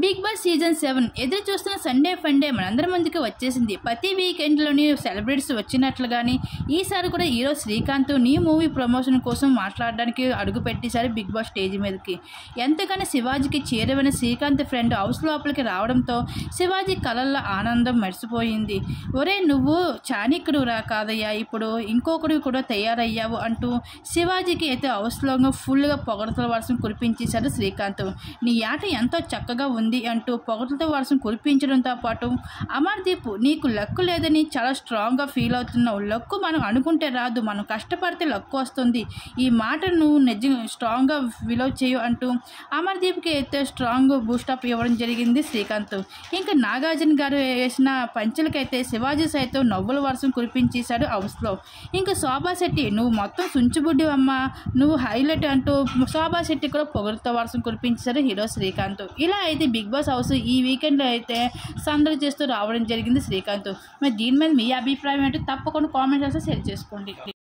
big boss season seven ఎదురు చూస్తున్న Sunday funday మనందరి ముందుకు వచ్చేసింది ప్రతి వీకెండ్లోని సెలబ్రిటీస్ వచ్చినట్లుగాని ఈసారి కూడా హీరో శ్రీకాంత్ నీ మూవీ ప్రమోషన్ కోసం మాట్లాడడానికి అడుగు పెట్టేశారు బిగ్ బాస్ స్టేజ్ మీదకి ఎంతగానో శివాజీకి చేరువైన శ్రీకాంత్ ఫ్రెండ్ హౌస్ లోపలికి రావడంతో శివాజీ కళల్లో ఆనందం మర్చిపోయింది ఒరే నువ్వు చాణిక్యుడు రా కాదయ్యా ఇప్పుడు ఇంకొకడు కూడా తయారయ్యావు అంటూ శివాజీకి అయితే హౌస్లో ఫుల్గా పొగడతల వర్షం కురిపించేశారు శ్రీకాంత్ నీ ఆట ఎంతో చక్కగా ఉంది అంటూ పొగడతల వర్షం కురిపించడంతో పాటు అమర్దీప్ నీకు లక్కు లేదని చాలా స్ట్రాంగ్గా ఫీల్ అవుతున్నావు లక్కు మనం అనుకుంటే రాదు మనం కష్టపడితే లక్కు వస్తుంది ఈ మాట నువ్వు నిజం స్ట్రాంగ్గా విలువ చేయు అంటూ అమర్దీప్కి అయితే స్ట్రాంగ్ బూస్టప్ ఇవ్వడం జరిగింది శ్రీకాంత్ ఇంకా నాగార్జున గారు వేసిన పంచులకైతే శివాజీ సైతం నవ్వుల వర్షం కురిపించేశాడు హౌస్లో ఇంకా శోభా శెట్టి నువ్వు మొత్తం సుంచుబుడ్డి అమ్మ నువ్వు హైలైట్ అంటూ శోభా శెట్టి కూడా పొగరుతో వర్షం కురిపించారు హీరో శ్రీకాంత్ ఇలా అయితే బిగ్ బాస్ హౌస్ ఈ వీకెండ్లో అయితే సందడి చేస్తూ రావడం జరిగింది శ్రీకాంత్ మరి దీని మీద మీ అభిప్రాయం ఏంటో తప్పకుండా కామెంట్ చేస్తే షేర్ చేసుకోండి